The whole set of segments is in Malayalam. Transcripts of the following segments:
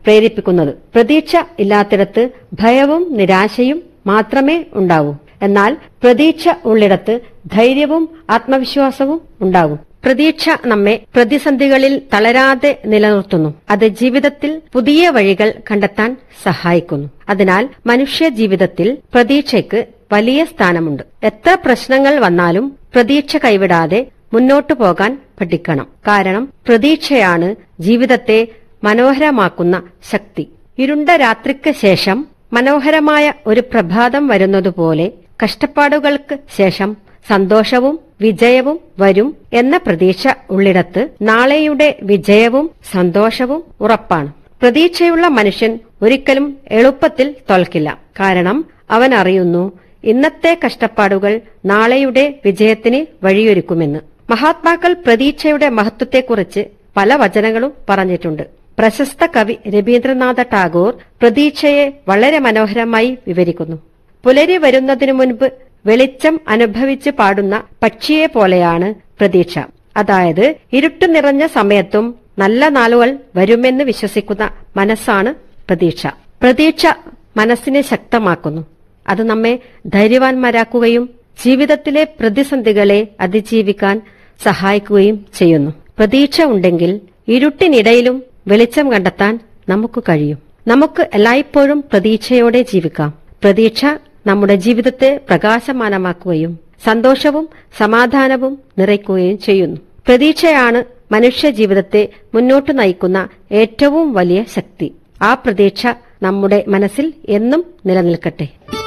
പ്രേരിപ്പിക്കുന്നത് പ്രതീക്ഷ ഇല്ലാത്തിടത്ത് ഭയവും നിരാശയും മാത്രമേ ഉണ്ടാവൂ എന്നാൽ പ്രതീക്ഷ ഉള്ളിടത്ത് ധൈര്യവും ആത്മവിശ്വാസവും ഉണ്ടാകും പ്രതീക്ഷ നമ്മെ പ്രതിസന്ധികളിൽ തളരാതെ നിലനിർത്തുന്നു അത് ജീവിതത്തിൽ പുതിയ വഴികൾ കണ്ടെത്താൻ സഹായിക്കുന്നു അതിനാൽ മനുഷ്യ ജീവിതത്തിൽ പ്രതീക്ഷയ്ക്ക് വലിയ സ്ഥാനമുണ്ട് എത്ര പ്രശ്നങ്ങൾ വന്നാലും പ്രതീക്ഷ കൈവിടാതെ മുന്നോട്ടു പോകാൻ പഠിക്കണം കാരണം പ്രതീക്ഷയാണ് ജീവിതത്തെ മനോഹരമാക്കുന്ന ശക്തി ഇരുണ്ട രാത്രിക്ക് ശേഷം മനോഹരമായ ഒരു പ്രഭാതം വരുന്നതുപോലെ കഷ്ടപ്പാടുകൾക്ക് ശേഷം സന്തോഷവും വിജയവും വരും എന്ന പ്രതീക്ഷ ഉള്ളിടത്ത് നാളെയുടെ വിജയവും സന്തോഷവും ഉറപ്പാണ് പ്രതീക്ഷയുള്ള മനുഷ്യൻ ഒരിക്കലും എളുപ്പത്തിൽ തോൽക്കില്ല കാരണം അവൻ അറിയുന്നു ഇന്നത്തെ കഷ്ടപ്പാടുകൾ നാളെയുടെ വിജയത്തിന് വഴിയൊരുക്കുമെന്ന് മഹാത്മാക്കൾ പ്രതീക്ഷയുടെ മഹത്വത്തെക്കുറിച്ച് പല വചനങ്ങളും പറഞ്ഞിട്ടുണ്ട് പ്രശസ്ത കവി രവീന്ദ്രനാഥ ടാഗോർ പ്രതീക്ഷയെ വളരെ മനോഹരമായി വിവരിക്കുന്നു പുലരി വരുന്നതിനു മുൻപ് വെളിച്ചം അനുഭവിച്ച് പാടുന്ന പക്ഷിയെ പോലെയാണ് പ്രതീക്ഷ അതായത് ഇരുട്ട് നിറഞ്ഞ സമയത്തും നല്ല നാളുകൾ വരുമെന്ന് വിശ്വസിക്കുന്ന മനസ്സാണ് പ്രതീക്ഷ പ്രതീക്ഷ മനസ്സിനെ ശക്തമാക്കുന്നു അത് നമ്മെ ധൈര്യവാന്മാരാക്കുകയും ജീവിതത്തിലെ പ്രതിസന്ധികളെ അതിജീവിക്കാൻ സഹായിക്കുകയും ചെയ്യുന്നു പ്രതീക്ഷ ഉണ്ടെങ്കിൽ ഇരുട്ടിനിടയിലും വെളിച്ചം കണ്ടെത്താൻ നമുക്ക് കഴിയും നമുക്ക് എല്ലായ്പ്പോഴും പ്രതീക്ഷയോടെ ജീവിക്കാം പ്രതീക്ഷ നമ്മുടെ ജീവിതത്തെ പ്രകാശമാനമാക്കുകയും സന്തോഷവും സമാധാനവും നിറയ്ക്കുകയും ചെയ്യുന്നു പ്രതീക്ഷയാണ് മനുഷ്യ ജീവിതത്തെ മുന്നോട്ട് നയിക്കുന്ന ഏറ്റവും വലിയ ശക്തി ആ പ്രതീക്ഷ നമ്മുടെ മനസ്സിൽ എന്നും നിലനിൽക്കട്ടെ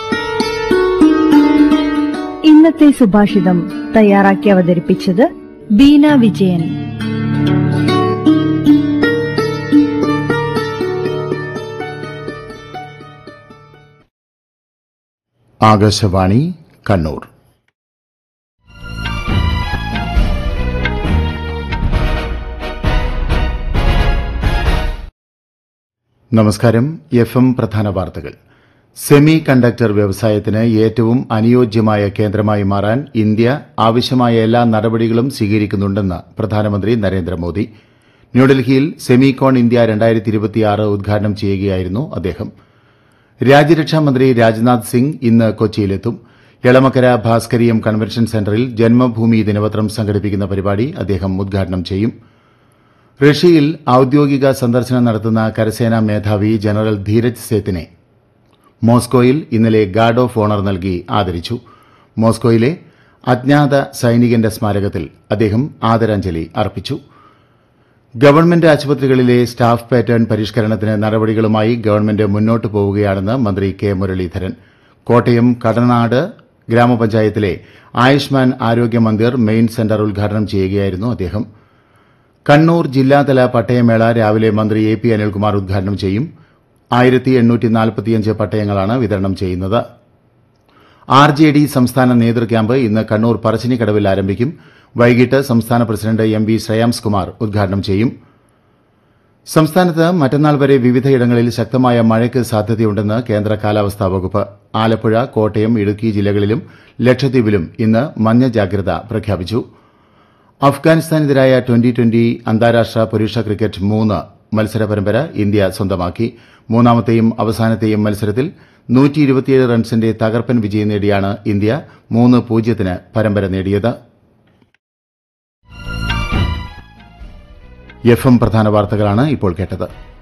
ഇന്നത്തെ സുഭാഷിതം തയ്യാറാക്കി അവതരിപ്പിച്ചത് ബീന വിജയൻ ആകാശവാണി കണ്ണൂർ നമസ്കാരം എഫ് എം പ്രധാന വാർത്തകൾ സെമി കണ്ടക്ടർ വ്യവസായത്തിന് ഏറ്റവും അനുയോജ്യമായ കേന്ദ്രമായി മാറാൻ ഇന്ത്യ ആവശ്യമായ എല്ലാ നടപടികളും സ്വീകരിക്കുന്നുണ്ടെന്ന് പ്രധാനമന്ത്രി നരേന്ദ്രമോദി ന്യൂഡൽഹിയിൽ സെമികോൺ ഇന്ത്യ രണ്ടായിരത്തി ഇരുപത്തിയാറ് ഉദ്ഘാടനം ചെയ്യുകയായിരുന്നു അദ്ദേഹം രാജ്യരക്ഷാമന്ത്രി രാജ്നാഥ് സിംഗ് ഇന്ന് കൊച്ചിയിലെത്തും എളമക്കര ഭാസ്കരീയം കൺവെൻഷൻ സെന്ററിൽ ജന്മഭൂമി ദിനപത്രം സംഘടിപ്പിക്കുന്ന പരിപാടി അദ്ദേഹം ഉദ്ഘാടനം ചെയ്യും റഷ്യയിൽ ഔദ്യോഗിക സന്ദർശനം നടത്തുന്ന കരസേനാ മേധാവി ജനറൽ ധീരജ് സേത്തിനെ മോസ്കോയിൽ ഇന്നലെ ഗാർഡ് ഓഫ് ഓണർ നൽകി ആദരിച്ചു മോസ്കോയിലെ അജ്ഞാത സൈനികന്റെ സ്മാരകത്തിൽ അദ്ദേഹം ആദരാഞ്ജലി അർപ്പിച്ചു ഗവൺമെന്റ് ആശുപത്രികളിലെ സ്റ്റാഫ് പാറ്റേൺ പരിഷ്കരണത്തിന് നടപടികളുമായി ഗവൺമെന്റ് മുന്നോട്ട് പോവുകയാണെന്ന് മന്ത്രി കെ മുരളീധരൻ കോട്ടയം കടനാട് ഗ്രാമപഞ്ചായത്തിലെ ആയുഷ്മാൻ ആരോഗ്യ മന്ദിർ മെയിൻ സെന്റർ ഉദ്ഘാടനം ചെയ്യുകയായിരുന്നു അദ്ദേഹം കണ്ണൂർ ജില്ലാതല പട്ടയമേള രാവിലെ മന്ത്രി എ പി അനിൽകുമാർ ഉദ്ഘാടനം ചെയ്യും ആയിരത്തി എണ്ണൂറ്റി നാൽപ്പത്തിയഞ്ച് പട്ടയങ്ങളാണ് വിതരണം ചെയ്യുന്നത് ആർ ജെ ഡി സംസ്ഥാന നേതൃ ക്യാമ്പ് ഇന്ന് കണ്ണൂർ പറശ്ശിനിക്കടവിൽ ആരംഭിക്കും വൈകിട്ട് സംസ്ഥാന പ്രസിഡന്റ് എം വി ശ്രേയാംസ് കുമാർ ഉദ്ഘാടനം ചെയ്യും സംസ്ഥാനത്ത് മറ്റന്നാൾ വരെ വിവിധയിടങ്ങളിൽ ശക്തമായ മഴയ്ക്ക് സാധ്യതയുണ്ടെന്ന് കേന്ദ്ര കാലാവസ്ഥാ വകുപ്പ് ആലപ്പുഴ കോട്ടയം ഇടുക്കി ജില്ലകളിലും ലക്ഷദ്വീപിലും ഇന്ന് മഞ്ഞ ജാഗ്രത പ്രഖ്യാപിച്ചു അഫ്ഗാനിസ്ഥാനെതിരായ ട്വന്റി ട്വന്റി അന്താരാഷ്ട്ര പുരുഷ ക്രിക്കറ്റ് മൂന്ന് മത്സര പരമ്പര ഇന്ത്യ സ്വന്തമാക്കി മൂന്നാമത്തെയും അവസാനത്തെയും മത്സരത്തിൽ റൺസിന്റെ തകർപ്പൻ വിജയം നേടിയാണ് ഇന്ത്യ മൂന്ന് പൂജ്യത്തിന് പരമ്പര നേടിയത് എഫ് എം പ്രധാന വാർത്തകളാണ് ഇപ്പോൾ കേട്ടത്